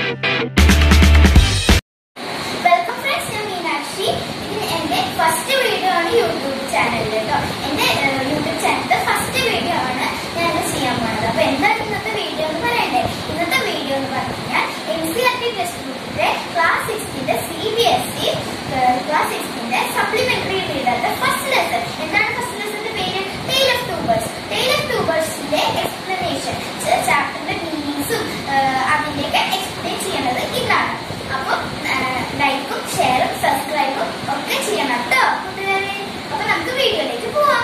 Welcome friends ഞാൻ മീനാക്ഷി ഇത് എന്റെ ഫസ്റ്റ് വീഡിയോ ആണ് യൂട്യൂബ് ചാനലിൽ കേട്ടോ എന്റെ യൂട്യൂബ് ചാനലിന്റെ ഫസ്റ്റ് വീഡിയോ ആണ് ഞാൻ ഇന്ന് ചെയ്യാൻ പോകുന്നത് അപ്പൊ എന്താണ് ഇന്നത്തെ വീഡിയോ എന്ന് പറയണ്ടേ ഇന്നത്തെ വീഡിയോ എന്ന് പറഞ്ഞു കഴിഞ്ഞാൽ N C R T text ബുക്കിന്റെ ക്ലാസ് സിക്സ്റ്റിന്റെ C B S E class സിക്സ്റ്റിന്റെ സപ്ലിമെന്ററി റീഡറിന്റെ ഫസ്റ്റ് ലെസൺ എന്താണ് ഫസ്റ്റ് ലെസന്റെ പേര് tale of two birds tale of ടൂബേഴ്സിന്റെ എക്സ്പ്ലനേഷൻ ചാപ്റ്ററിന്റെ മീനിങ്സും അതിന്റെയൊക്കെ എക്സ്പ്ലെയിൻ ചെയ്യണത് ഇതാണ് അപ്പൊ ലൈക്കും ഷെയറും സബ്സ്ക്രൈബും ഒക്കെ ചെയ്യണം കേട്ടോ കൂട്ടുകാരെ അപ്പൊ നമുക്ക് വീഡിയോയിലേക്ക് പോവാം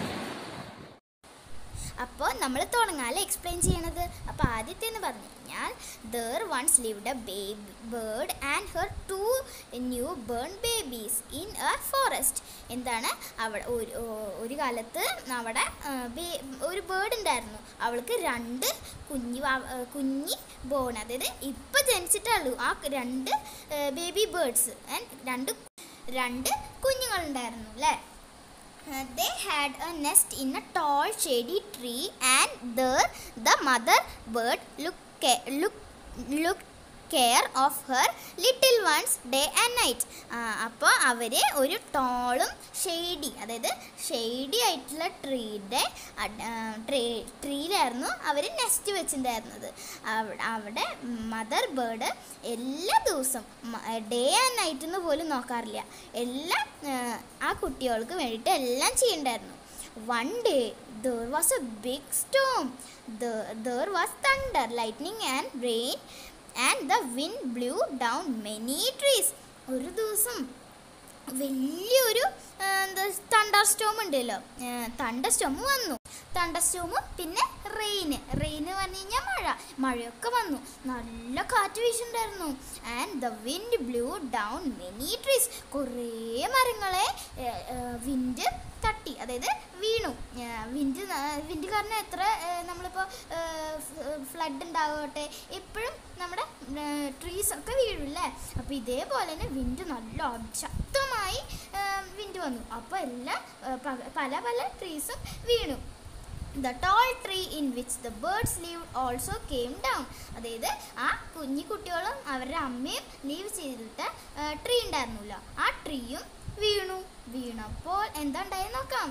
അപ്പോൾ നമ്മൾ തുടങ്ങാല്ലേ എക്സ്പ്ലെയിൻ ചെയ്യണത് അപ്പോൾ ആദ്യത്തെ എന്ന് പറഞ്ഞു കഴിഞ്ഞാൽ there once lived a baby bird and her two new born babies in a forest എന്താണ് അവിടെ ഒരു ഒരു കാലത്ത് അവിടെ ആ, ബേ- ഒരു ബേർഡ് ഉണ്ടായിരുന്നു അവൾക്ക് രണ്ട് കുഞ്ഞി വാ- ആ, കുഞ്ഞി ബോൺ അതായത് ഇപ്പം ജനിച്ചിട്ടുള്ളൂ ആ രണ്ട് ബേബി ബേർഡ്സ് രണ്ട് രണ്ട് കുഞ്ഞുങ്ങളുണ്ടായിരുന്നു അല്ലേ Uh, they had a nest in a tall shady tree and there the mother bird look ca- look looked care of her little ones day and night അപ്പോൾ അവർ ഒരു ടോളും ഷെയ്ഡി അതായത് ഷെയ്ഡി ആയിട്ടുള്ള ട്രീയുടെ tree ട്രീയിലായിരുന്നു അവർ nest വെച്ചിട്ടുണ്ടായിരുന്നത് അവ- അവിടെ mother bird എല്ലാ ദിവസവും ഡേ ആൻഡ് നൈറ്റ് എന്ന് പോലും നോക്കാറില്ല എല്ലാം ആ, ആ കുട്ടികൾക്ക് വേണ്ടിയിട്ട് എല്ലാം ചെയ്യണ്ടായിരുന്നു One day there was a big storm. The- there was thunder, lightning, and rain, and the wind blew down many trees. ഒരു ദിവസം വലിയൊരു ആ, എന്താ തണ്ടർ സ്റ്റോം ഉണ്ടല്ലോ തണ്ടർ സ്റ്റോം വന്നു തണ്ടർ സ്റ്റോമും പിന്നെ റെയിന് റെയിന് പറഞ്ഞു കഴിഞ്ഞാൽ മഴ മഴയൊക്കെ വന്നു നല്ല കാറ്റ് വീശുണ്ടായിരുന്നു and the wind blew down many trees കുറേ മരങ്ങളെ വിൻഡ് തട്ടി അതായത് വീണു വിൻഡ് വിൻഡ് കാരണം എത്ര നമ്മളിപ്പോൾ ഫ്ലഡ് ഉണ്ടാകട്ടെ എപ്പോഴും നമ്മുടെ ട്രീസ് ഒക്കെ വീഴില്ലേ അപ്പോൾ ഇതേപോലെ തന്നെ വിൻഡ് നല്ല ശക്തമായി വിൻഡ് വന്നു അപ്പോൾ എല്ലാം ആ, പ- പല പല ട്രീസും വീണു the tall tree in which the birds live also came down അതായത് ആ കുഞ്ഞു കുട്ടികളും അവരുടെ അമ്മയും ലീവ് ചെയ്തിട്ട് ട്രീ ഉണ്ടായിരുന്നല്ലോ ആ ട്രീയും വീണു വീണപ്പോൾ എന്താ ഉണ്ടായെന്ന് നോക്കാം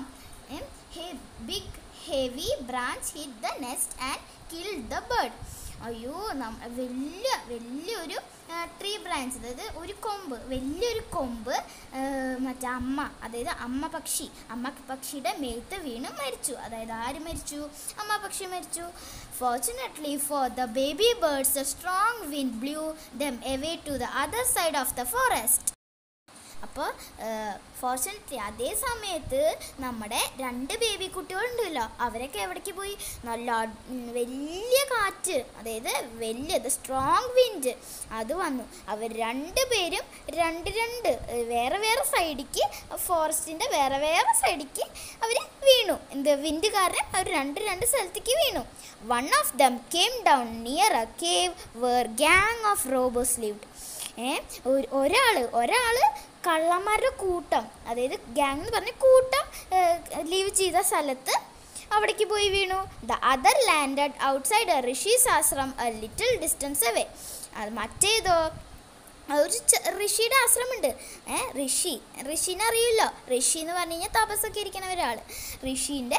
big heavy branch hit the nest and kill the bird അയ്യോ നമ്മ വലിയ വലിയൊരു ട്രീ ബ്രാഞ്ച് അതായത് ഒരു കൊമ്പ് വലിയൊരു കൊമ്പ് ആ, മറ്റേ അമ്മ അതായത് അമ്മ പക്ഷി അമ്മ പക്ഷിയുടെ മേത്ത് വീണ് മരിച്ചു അതായത് ആര് മരിച്ചു അമ്മ പക്ഷി മരിച്ചു fortunately for the baby birds a strong wind blew them away to the other side of the forest അപ്പോൾ ഫോർച്ചുനേറ്റ്ലി അതേ സമയത്ത് നമ്മുടെ രണ്ട് ബേബി കുട്ടികളുണ്ടല്ലോ അവരൊക്കെ എവിടേക്ക് പോയി നല്ല അട്- ഉം, വലിയ കാറ്റ് അതായത് വലിയത് സ്ട്രോങ് വിൻഡ് അത് വന്നു അവർ രണ്ട് പേരും രണ്ട് രണ്ട് ഏ, വേറെ വേറെ സൈഡിക്ക് ഫോറസ്റ്റിൻ്റെ വേറെ വേറെ സൈഡിക്ക് അവർ വീണു എന്ത് വിൻഡ് കാരണം അവർ രണ്ട് രണ്ട് സ്ഥലത്തേക്ക് വീണു one of them came down near a cave where gang of robbers lived ഏ ഒരാൾ ഒരാൾ കള്ളന്മാരുടെ കൂട്ടം അതായത് ഗ്യാങ് എന്ന് പറഞ്ഞ കൂട്ടം ലീവ് ചെയ്ത സ്ഥലത്ത് അവിടേക്ക് പോയി വീണു the other landed outside a rishi's ashram a little distance away അത് മറ്റേതോ ഒരു ചെ- ഋഷിയുടെ ആശ്രമമുണ്ട് ഏ ഋഷി ഋഷിനെ അറിയില്ലോ ഋഷി എന്ന് പറഞ്ഞു കഴിഞ്ഞാൽ തപസ്സൊക്കെ ഇരിക്കുന്ന ഒരാൾ ഋഷീൻ്റെ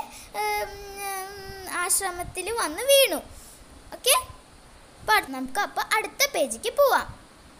ആശ്രമത്തിൽ വന്ന് വീണു ഓക്കെ അപ്പം നമുക്ക് അപ്പോൾ അടുത്ത പേജിക്ക് പോവാം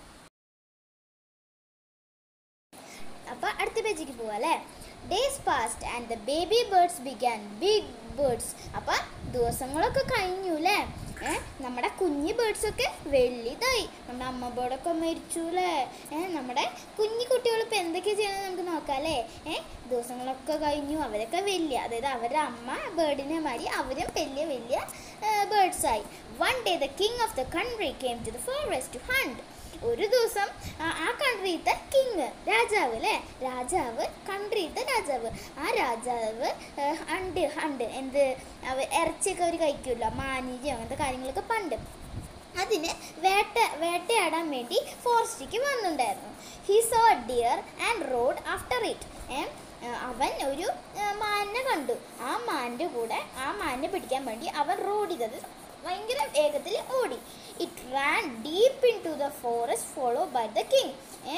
അപ്പോൾ അടുത്ത പേജിക്ക് പോവാം അല്ലേ days passed and the baby birds began big birds അപ്പം ദിവസങ്ങളൊക്കെ കഴിഞ്ഞു അല്ലേ ഏ നമ്മുടെ കുഞ്ഞു ബേർഡ്സൊക്കെ വലുതായി നമ്മുടെ അമ്മ ബേർഡൊക്കെ മരിച്ചു അല്ലേ ഏ നമ്മുടെ കുഞ്ഞു കുട്ടികൾ ഇപ്പം എന്തൊക്കെ ചെയ്യണമെന്ന് നമുക്ക് നോക്കാം അല്ലേ ഏ ദിവസങ്ങളൊക്കെ കഴിഞ്ഞു അവരൊക്കെ വലിയ അതായത് അവരുടെ അമ്മ ബേർഡിനെ മാറി അവരും വലിയ വലിയ ബേർഡ്സായി one day the king of the country came to the forest to hunt ഒരു ദിവസം ആ- ആ കൺട്രിയിലത്തെ കിങ് രാജാവ് അല്ലേ രാജാവ് കൺട്രിയിലത്തെ രാജാവ് ആ രാജാവ് ഏഹ്, ഹണ്ട് ഹണ്ട് എന്ത് അവ ഇറച്ചിയൊക്കെ അവർ കഴിക്കുമല്ലോ മാനിജി അങ്ങനത്തെ കാര്യങ്ങളൊക്കെ പണ്ട് അതിന് വേട്ട വേട്ടയാടാൻ വേണ്ടി ഫോറസ്റ്റിക്ക് വന്നിട്ടുണ്ടായിരുന്നു he saw deer and rode after it അവൻ ഒരു ഏ, മാനിനെ കണ്ടു ആ മാനിൻ്റെ കൂടെ ആ മാനിനെ പിടിക്കാൻ വേണ്ടി അവൻ റോഡ് ചെയ്തത് ഭയങ്കര വേഗത്തിൽ ഓടി it ran deep into the forest follow by the king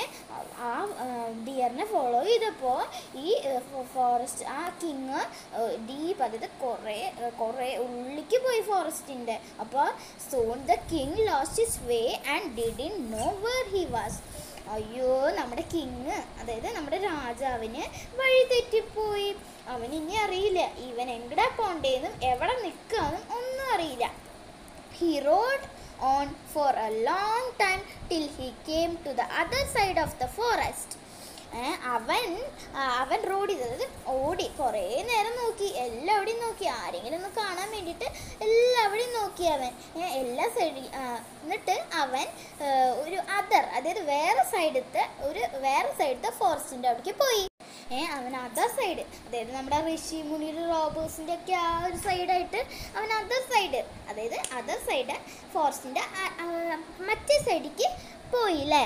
ആ ഡിയറിനെ ഫോളോ ചെയ്തപ്പോൾ ഈ ഫോറസ്റ്റ് ആ കിങ് ഡീപ്പ് അതായത് കുറേ കുറേ ഉള്ളിലേക്ക് പോയി ഫോറസ്റ്റിൻ്റെ അപ്പോൾ soon the king lost his way and didn't know where he was അയ്യോ നമ്മുടെ കിങ് അതായത് നമ്മുടെ രാജാവിന് വഴി തെറ്റിപ്പോയി അവൻ ഇനി അറിയില്ല ഇവൻ എങ്ങടാ പോണ്ടേന്നും എവിടെ നിൽക്കാന്നും ഒന്നും അറിയില്ല he rode on for a long time till he came to the other side of the forest ഏ, അവൻ ആ, അവൻ റോഡ് ചെയ്തത് ഓടി കുറേ നേരം നോക്കി എല്ലാവിടെയും നോക്കി ആരെങ്കിലും ഒന്ന് കാണാൻ വേണ്ടിയിട്ട് എല്ലാവിടെയും നോക്കി അവൻ ഏ, എല്ലാ സൈഡിൽ എന്നിട്ട് അവൻ ഏ, ഒരു അതർ അതായത് വേറെ സൈഡത്തെ ഒരു വേറെ സൈഡത്തെ ഫോറസ്റ്റിൻ്റെ അവിടേക്ക് പോയി ഏ അവൻ അതർ സൈഡ് അതായത് നമ്മുടെ ഋഷി മുനി റോബേഴ്സിൻ്റെ ഒക്കെ ആ ഒരു സൈഡായിട്ട് അവൻ അതർ സൈഡ് അതായത് അതർ സൈഡ് ഫോറസ്റ്റിൻ്റെ മറ്റേ സൈഡിലേക്ക് പോയില്ലേ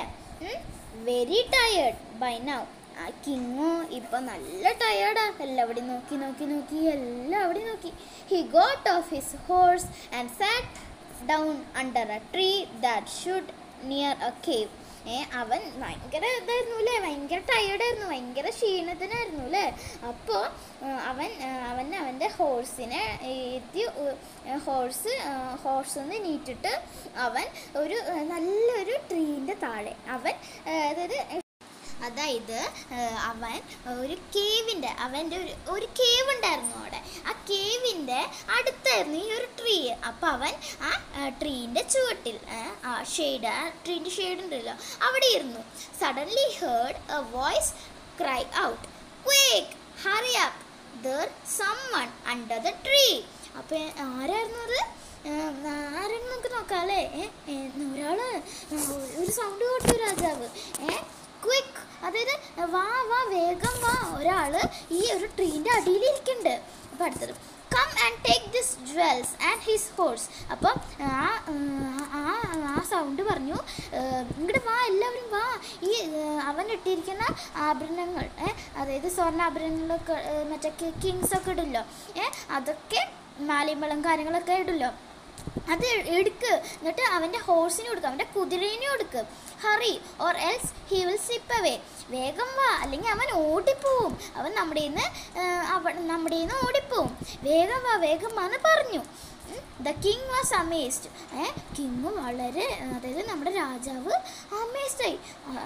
വെരി ടയേർഡ് ബൈ നൗ ആ കിങ്ങോ ഇപ്പൊ നല്ല ടയേർഡാ എല്ലാവിടെയും നോക്കി നോക്കി നോക്കി എല്ലാവിടെയും നോക്കി he got off his horse and sat down under a tree that should near a cave ഏ അവൻ ഭയങ്കര ഇതായിരുന്നു അല്ലേ ഭയങ്കര ടയേർഡായിരുന്നു ഭയങ്കര ക്ഷീണത്തിനായിരുന്നു അല്ലേ അപ്പോൾ അവൻ ആ, അവൻ അവൻ്റെ ഹോഴ്സിനെ എത്തി ഹോഴ്സ് ഹോഴ്സ് ഒന്ന് നീറ്റിട്ട് അവൻ ഒരു ആ, നല്ലൊരു ട്രീൻ്റെ താഴെ അവൻ ആ, അതായത് അതായത് ആ, അവൻ ഒരു കേവിൻ്റെ അവൻ്റെ ഒരു ഒരു കേവ് ഉണ്ടായിരുന്നു അവിടെ ആ കേവിൻ്റെ അടുത്തായിരുന്നു ഈ ഒരു ട്രീ അപ്പം അവൻ ആ ട്രീൻ്റെ ചുവട്ടിൽ ആ, ആ ഷെയ്ഡ് ആ ട്രീൻ്റെ ഷെയ്ഡ് ഉണ്ടല്ലോ അവിടെ ഇരുന്നു suddenly heard a voice cry out quick hurry up there someone under the tree അപ്പം ആരായിരുന്നു അത് ആരെന്ന് നമുക്ക് നോക്കാം അല്ലേ ഏ, ഏ, ഒരാള് ഒരു സൗണ്ട് കേട്ടു രാജാവ് ഏ ക്വിക്ക് അതായത് വാ വാ വേഗം വാ ഒരാള് ഈ ഒരു ട്രീൻ്റെ അടിയിൽ ഇരിക്കുന്നുണ്ട് അപ്പം അടുത്തത് come and take this jewels and his horse അപ്പം ആ ആ ആ സൗണ്ട് പറഞ്ഞു ഇങ്ങോട്ട് വാ എല്ലാവരും വാ ഈ ആ, അവൻ ഇട്ടിരിക്കുന്ന ആഭരണങ്ങൾ ഏ, അതായത് സ്വർണ്ണാഭരണങ്ങളൊക്കെ ഏ, മറ്റേ കിങ്സ് ഒക്കെ ഇടില്ലോ ഏ അതൊക്കെ മാലിമ്പളം കാര്യങ്ങളൊക്കെ ഇടില്ലോ അത് എടുക്ക് എന്നിട്ട് അവൻ്റെ ഹോഴ്സിന് കൊടുക്കുക അവൻ്റെ കുതിരേനെ കൊടുക്ക് hurry or else he will slip away വേഗം വാ അല്ലെങ്കിൽ അവൻ ഓടിപ്പോവും അവൻ നമ്മുടെ നിന്ന് അവ നമ്മുടെ നിന്ന് ഓടിപ്പോവും വേഗം വാ വേഗം വാ എന്ന് പറഞ്ഞു ദ കിങ് വാസ് അമേസ്ഡ് ഏ കിങ് വളരെ അതായത് നമ്മുടെ രാജാവ് അമേസ്ഡായി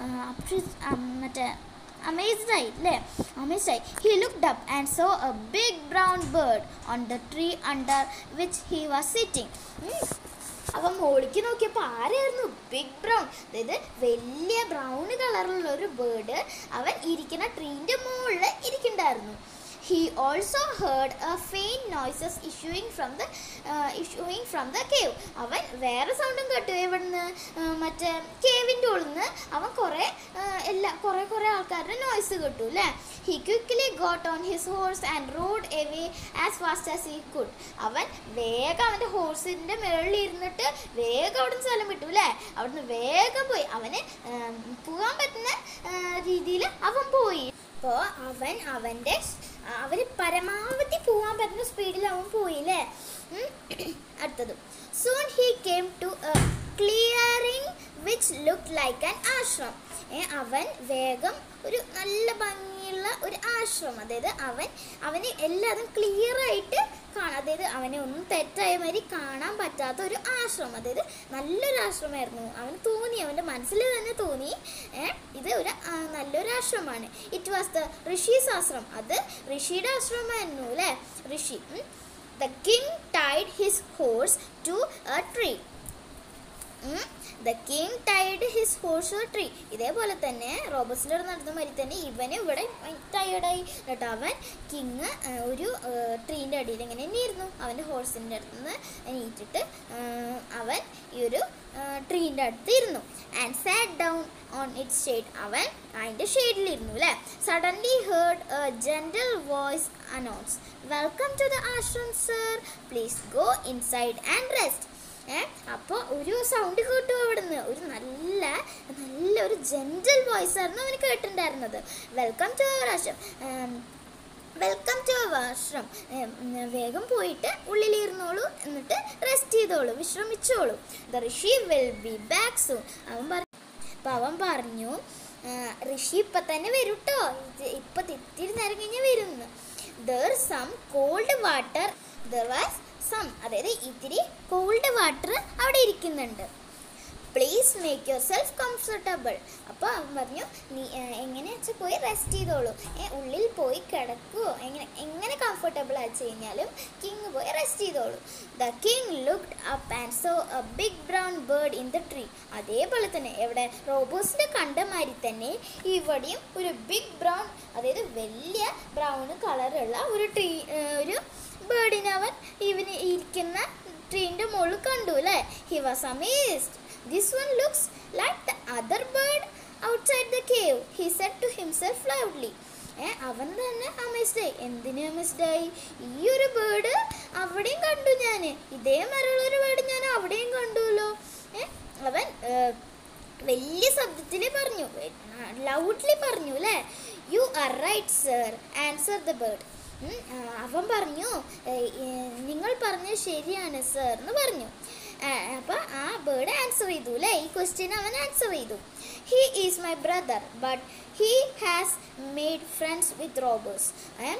മറ്റേ amazed ആയി അല്ലേ amazed ആയി he looked up and saw a big brown bird on the tree under which he was sitting ഉം. അവൻ മോളിക്ക് നോക്കിയപ്പോൾ ആരായിരുന്നു ബിഗ് ബ്രൗൺ അതായത് വലിയ ബ്രൗൺ കളറിലുള്ള ഒരു ബേർഡ് അവൻ ഇരിക്കുന്ന ട്രീൻ്റെ മുകളിൽ ഇരിക്കണ്ടായിരുന്നു he also heard a faint noises issuing from the issuing from the cave അവൻ വേറെ സൗണ്ടും കേട്ടു എവിടുന്ന് ആ, മറ്റേ കേവിൻ്റെ ഉള്ളിൽ നിന്ന് അവൻ കുറേ ആ, എല്ലാ കുറേ കുറേ ആൾക്കാരുടെ നോയ്സ് കേട്ടു അല്ലേ he quickly got on his horse and rode away as fast as he could അവൻ വേഗം അവൻ്റെ ഹോഴ്സിൻ്റെ മുകളിൽ ഇരുന്നിട്ട് വേഗം അവിടുന്ന് സ്ഥലം വിട്ടു അല്ലേ അവിടുന്ന് വേഗം പോയി അവന് ആ, പോകാൻ പറ്റുന്ന രീതിയിൽ അവൻ പോയി അപ്പോൾ അവൻ അവൻ്റെ അവന് പരമാവധി പോകാൻ പറ്റുന്ന സ്പീഡിൽ അവൻ പോയില്ലേ ഉം. അടുത്തത് soon he came to clearing which look like an ashram ഏ, അവൻ വേഗം ഒരു നല്ല ഭംഗിയുള്ള ഒരു ആശ്രമം അതായത് അവൻ അവന് എല്ലാതും ക്ലിയർ ആയിട്ട് കാണാം അതായത് അവനെ ഒന്നും തെറ്റായ മാതിരി കാണാൻ പറ്റാത്ത ഒരു ആശ്രമം അതായത് നല്ലൊരു ആശ്രമമായിരുന്നു അവന് തോന്നി അവൻ്റെ മനസ്സിൽ തന്നെ തോന്നി ഏ, ഇത് ഒരു ആ, നല്ലൊരു ആശ്രമമാണ് ഇറ്റ് വാസ് ദ ഋഷീസ് ആശ്രമം അത് ഋഷിയുടെ ആശ്രമമായിരുന്നു അല്ലേ ഋഷി the king tied his horse to a tree the king tied his horse to tree ഇതേപോലെ തന്നെ റോബർട്സിൻ്റെ അടുത്ത് നടന്ന മാതിരി തന്നെ ഇവന് ഇവിടെ ടയേർഡായി എന്നിട്ട് അവൻ കിങ് ഒരു ട്രീൻ്റെ അടിയിൽ ഇങ്ങനെ തന്നെയായിരുന്നു അവൻ്റെ ഹോഴ്സിൻ്റെ അടുത്ത് നിന്ന് എണീറ്റിട്ട് ആ, അവൻ ഈ ഒരു ട്രീൻ്റെ അടുത്ത് ഇരുന്നു and sat down on its shade അവൻ അതിൻ്റെ ഷെയ്ഡിലിരുന്നു അല്ലേ suddenly heard a gentle voice announce welcome to the ashram sir please go inside and rest ഏ അപ്പോൾ ഒരു സൗണ്ട് കേട്ടു അവിടുന്ന് ഒരു നല്ല നല്ല ഒരു ജെൻറ്റൽ വോയിസ് ആയിരുന്നു അവന് കേട്ടിട്ടുണ്ടായിരുന്നത് welcome to our ashram welcome to washroom വേഗം പോയിട്ട് ഉള്ളിലിരുന്നോളൂ എന്നിട്ട് റെസ്റ്റ് ചെയ്തോളൂ വിശ്രമിച്ചോളൂ the rishi will be back soon അവൻ പറഞ്ഞു അപ്പം അവൻ പറഞ്ഞു "ആ, ഋഷി ഇപ്പം തന്നെ വരും കേട്ടോ ഇപ്പം ഇത്തിരി നേരം കഴിഞ്ഞ് വരുന്നു there some cold water there was some അതായത് ഇത്തിരി കോൾഡ് വാട്ടർ അവിടെ ഇരിക്കുന്നുണ്ട് please make yourself comfortable അപ്പോൾ അവൻ പറഞ്ഞു നീ എങ്ങനെ വെച്ചാൽ പോയി റെസ്റ്റ് ചെയ്തോളൂ ഏ, ഉള്ളിൽ പോയി കിടക്കുവോ എങ്ങനെ എങ്ങനെ കംഫർട്ടബിൾ ആച്ച് കഴിഞ്ഞാലും കിങ് പോയി റെസ്റ്റ് ചെയ്തോളൂ the king looked up and saw a big brown bird in the tree അതേപോലെ തന്നെ എവിടെ റോബോസിൽ കണ്ട മാതിരി തന്നെ ഇവിടെയും ഒരു ബിഗ് ബ്രൗൺ അതായത് വലിയ ബ്രൗൺ കളറുള്ള ഒരു ട്രീ ഒരു ബേർഡിനെ അവൻ ഇവന് ഇരിക്കുന്ന ട്രീൻ്റെ മുകളിൽ കണ്ടു അല്ലേ he was amazed this one looks like the other bird outside the cave he said to himself loudly ഏ അവൻ തന്നെ അമേസ്ഡ് ആയി എന്തിനു അമേസ്ഡ് ആയി ഈ ഒരു ബേർഡ് അവിടെയും കണ്ടു ഞാൻ ഇതേ മരമുള്ള ഒരു ബേർഡ് ഞാൻ അവിടെയും കണ്ടുല്ലോ ഏ അവൻ ഏ, വലിയ ശബ്ദത്തിൽ പറഞ്ഞു ലൗഡ്ലി പറഞ്ഞു അല്ലേ you are right sir answer the bird അവൻ പറഞ്ഞു "ഏ, ഏ, നിങ്ങൾ പറഞ്ഞത് ശരിയാണ് സർ എന്ന് പറഞ്ഞു അപ്പോൾ ആ ബേർഡ് ആൻസർ ചെയ്തു അല്ലേ ഈ ക്വസ്റ്റ്യൻ അവൻ ആൻസർ ചെയ്തു he is my brother but he has made friends with robbers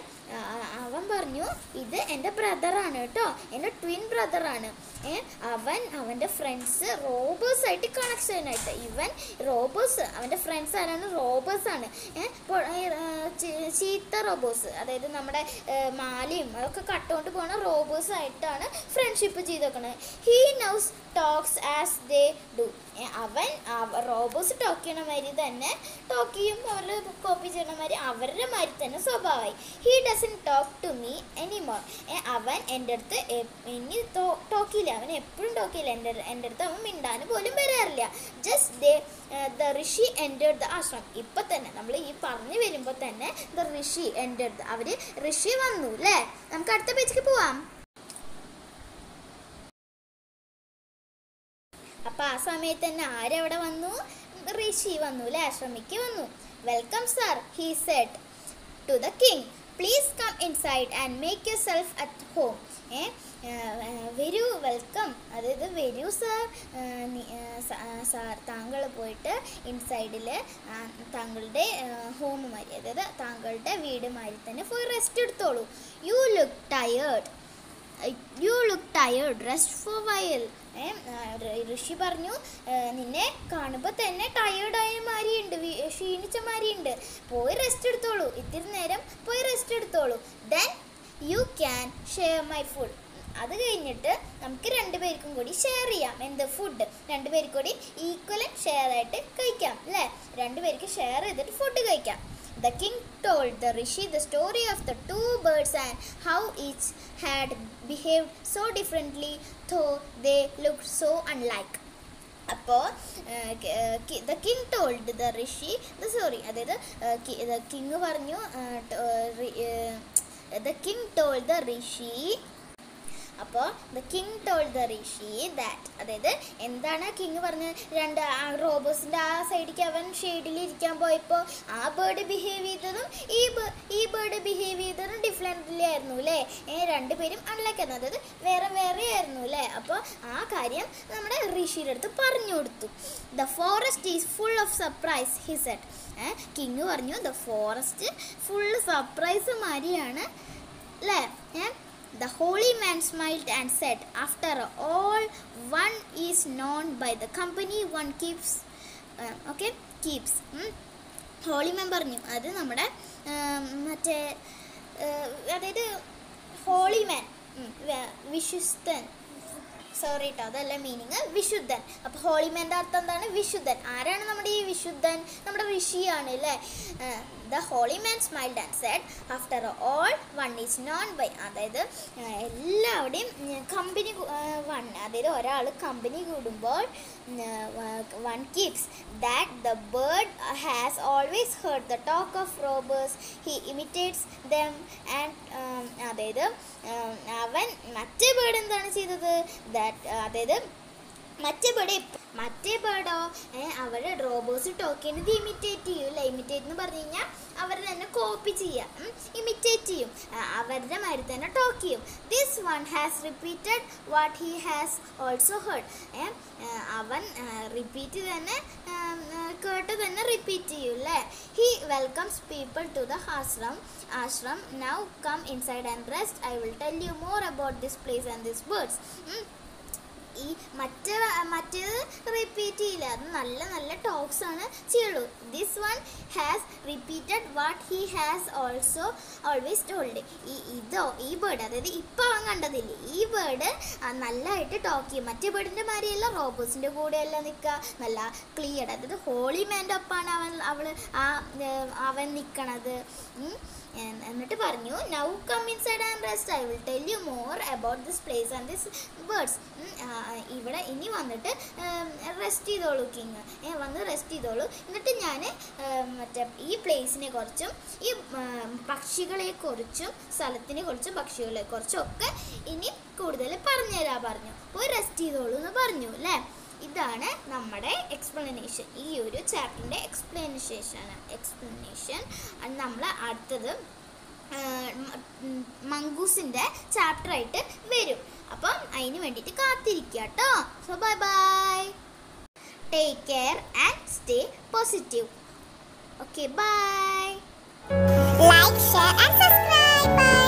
അവൻ പറഞ്ഞു ഇത് എൻ്റെ ബ്രദറാണ് കേട്ടോ എൻ്റെ ട്വിൻ ബ്രദറാണ് ഏ അവൻ അവൻ്റെ ഫ്രണ്ട്സ് റോബേഴ്സ് ആയിട്ട് കണക്ഷൻ ആയിട്ട് ഇവൻ റോബേഴ്സ് അവൻ്റെ ഫ്രണ്ട്സ് ആരാണ് റോബേഴ്സ് ആണ് ഏ പൊ- ഏ, ആ, ചീ- ചീത്ത റോബോസ് അതായത് നമ്മുടെ ഏ, മാലയും അതൊക്കെ കട്ടുകൊണ്ട് പോണ റോബേഴ്സ് ആയിട്ടാണ് ഫ്രണ്ട്ഷിപ്പ് ചെയ്ത് വെക്കണത് he now's talks as they do അവൻ റോബോസ് ടോക്ക് ചെയ്യണ മാതിരി തന്നെ ടോക്ക് ചെയ്യും അവരുടെ കോപ്പി ചെയ്യണ മാതിരി അവരുടെ മാതിരി തന്നെ സ്വഭാവമായി he doesn't talk to me anymore അവൻ എൻ്റെ അടുത്ത് എ- ഇനി ടോക്ക് ചെയ്യില്ല അവൻ എപ്പോഴും ടോക്ക് ചെയ്യില്ല എൻ്റെ എൻ്റെ അടുത്ത് അവൻ മിണ്ടാൻ പോലും വരാറില്ല ജസ്റ്റ് ദേ ദ ഋഷി എൻ്റെ ദ ആശ്രം ഇപ്പം തന്നെ നമ്മൾ ഈ പറഞ്ഞു വരുമ്പോൾ തന്നെ ദ ഋഷി എൻ്റെ അവർ ഋഷി വന്നു അല്ലേ നമുക്ക് അടുത്ത പേജിക്ക് പോവാം അപ്പൊ ആ സമയത്ത് തന്നെ ആരവിടെ വന്നു ഋഷി വന്നു അല്ലേ ആശ്രമിക്ക് വന്നു welcome sir he said to the king please come inside and make yourself at home ഏ വരൂ വെൽക്കം അതായത് വരൂ സാർ സാർ താങ്കൾ പോയിട്ട് ഇൻസൈഡിൽ താങ്കളുടെ ഹോം മാതിരി അതായത് താങ്കളുടെ വീട് മാതിരി തന്നെ പോയി റെസ്റ്റ് എടുത്തോളൂ you look tired you look tired rest for while ഋഷി പറഞ്ഞു "ഏ, നിന്നെ കാണുമ്പോൾ തന്നെ ടയേർഡായ മാതിരിയുണ്ട് വി- ക്ഷീണിച്ച മാതിരിയുണ്ട് പോയി റെസ്റ്റ് എടുത്തോളൂ ഇത്തിരി നേരം പോയി റെസ്റ്റ് എടുത്തോളൂ then you can share my food അത് കഴിഞ്ഞിട്ട് നമുക്ക് രണ്ടുപേർക്കും കൂടി ഷെയർ ചെയ്യാം എന്ത് ഫുഡ് രണ്ടുപേർക്കും കൂടി ഈക്വൽ ഷെയർ ആയിട്ട് കഴിക്കാം അല്ലേ രണ്ടുപേർക്ക് ഷെയർ ചെയ്തിട്ട് ഫുഡ് കഴിക്കാം The king told the rishi the story of the two birds and how each had behaved so differently, though they looked so unlike. അപ്പോൾ the king told the rishi the sorry അതായത് the king പറഞ്ഞു the king told the rishi അപ്പോൾ the king told the rishi that അതായത് എന്താണ് king പറഞ്ഞത് രണ്ട് റോബോസിൻ്റെ ആ സൈഡിലേക്ക് അവൻ ഷെയ്ഡിൽ ഇരിക്കാൻ പോയപ്പോൾ ആ ബേർഡ് ബിഹേവ് ചെയ്തതും ഈ ബേ- ഈ ബേർഡ് ബിഹേവ് ചെയ്തതും ഡിഫറെൻ്റ്ലി ആയിരുന്നു അല്ലേ ഏ രണ്ടുപേരും അൺലൈക്ക് ആയിരുന്നു അതായത് വേറെ വേറെ ആയിരുന്നു അല്ലേ അപ്പോൾ ആ കാര്യം നമ്മുടെ ഋഷിയുടെ അടുത്ത് പറഞ്ഞു കൊടുത്തു the forest is full of surprise he said king പറഞ്ഞു ദ ഫോറസ്റ്റ് ഫുള്ള് സർപ്രൈസ് മാതിരിയാണ് അല്ലേ ഏ The holy man smiled and said, After all, one is known by the company one keeps. Uh, okay, keeps. ഉം. Holy man പറഞ്ഞു അത് നമ്മുടെ ഉം, മറ്റേ ഏഹ്, അതായത് ഹോളി മാൻ വിശുദ്ധൻ സോറി കേട്ടോ അതല്ല മീനിങ് വിശുദ്ധൻ അപ്പോൾ ഹോളിമാൻ്റെ അർത്ഥം എന്താണ് വിശുദ്ധൻ ആരാണ് നമ്മുടെ ഈ വിശുദ്ധൻ നമ്മുടെ ഋഷിയാണ് അല്ലേ the holy man smiled and said after all one is known by അതായത് ആ, എല്ലാവരുടെയും കമ്പനി വൺ അതായത് ഒരാൾ കമ്പനി കൂടുമ്പോൾ one keeps that the bird has always heard the talk of robbers he imitates them and അതായത് ഉം, അവൻ മറ്റേ ബേർഡ് എന്താണ് ചെയ്തത് ദാറ്റ് അതായത് മറ്റേ ബേർഡ് മറ്റേ ബേർഡോ അവർ റോബോസ് ടോക്ക് ചെയ്യുന്നത് ഇമിറ്റേറ്റ് ചെയ്യും അല്ലേ ഇമിറ്റേറ്റ് എന്ന് പറഞ്ഞു കഴിഞ്ഞാൽ അവർ തന്നെ കോപ്പി ചെയ്യുക ഇമിറ്റേറ്റ് ചെയ്യും ആ, അവരുടെ മാതിരി തന്നെ ടോക്ക് ചെയ്യും this one has repeated what he has also heard അവൻ റിപ്പീറ്റ് തന്നെ ആ, ആ, കേട്ട് തന്നെ റിപ്പീറ്റ് ചെയ്യും അല്ലേ he welcomes people to the ashram ashram now come inside and rest I will tell you more about this place and this birds ഈ മറ്റേ മറ്റേത് റിപ്പീറ്റ് ചെയ്യില്ല അത് നല്ല നല്ല ടോക്സ് ആണ് ചെയ്യുള്ളൂ this one has repeated what he has also always told ഈ ഇതോ ഈ ബേർഡ് അതായത് ഇപ്പോൾ അവൻ കണ്ടതില്ലേ ഈ ബേർഡ് നല്ലതായിട്ട് ടോക്ക് ചെയ്യും മറ്റേ ബേർഡിൻ്റെ മാതിരിയല്ല റോബോസിൻ്റെ കൂടെയല്ല നിൽക്കുക നല്ല ക്ലിയർ അതായത് ഹോളി മാൻ്റെ ഒപ്പാണ് അവൻ അവൾ ആ ഏർ, അവൻ നിൽക്കണത് എൻ- എന്നിട്ട് പറഞ്ഞു now come inside and rest I will tell you more about this place and this birds ഇവിടെ ഇനി വന്നിട്ട് റെസ്റ്റ് ചെയ്തോളൂ കിങ് ഏ വന്ന് റെസ്റ്റ് ചെയ്തോളൂ എന്നിട്ട് ഞാൻ മറ്റേ ഈ പ്ലേസിനെ കുറിച്ചും ഈ ഉം, പക്ഷികളെ കുറിച്ചും സ്ഥലത്തിനെ കുറിച്ചും പക്ഷികളെ കുറിച്ചും ഒക്കെ ഇനി കൂടുതൽ പറഞ്ഞുതരാ പറഞ്ഞു പോയി റെസ്റ്റ് ചെയ്തോളൂ എന്ന് പറഞ്ഞു അല്ലേ ഇതാണ് നമ്മുടെ എക്സ്പ്ലനേഷൻ ഈ ഒരു ചാപ്റ്ററിൻ്റെ എക്സ്പ്ലനേഷൻ എക്സ്പ്ലനേഷൻ നമ്മൾ അടുത്തത് മങ്കൂസിൻ്റെ ചാപ്റ്റർ ആയിട്ട് വരും അപ്പം അതിന് വേണ്ടിയിട്ട് കാത്തിരിക്കുക കേട്ടോ so bye bye take care and stay positive okay bye Like, share, and subscribe. Bye.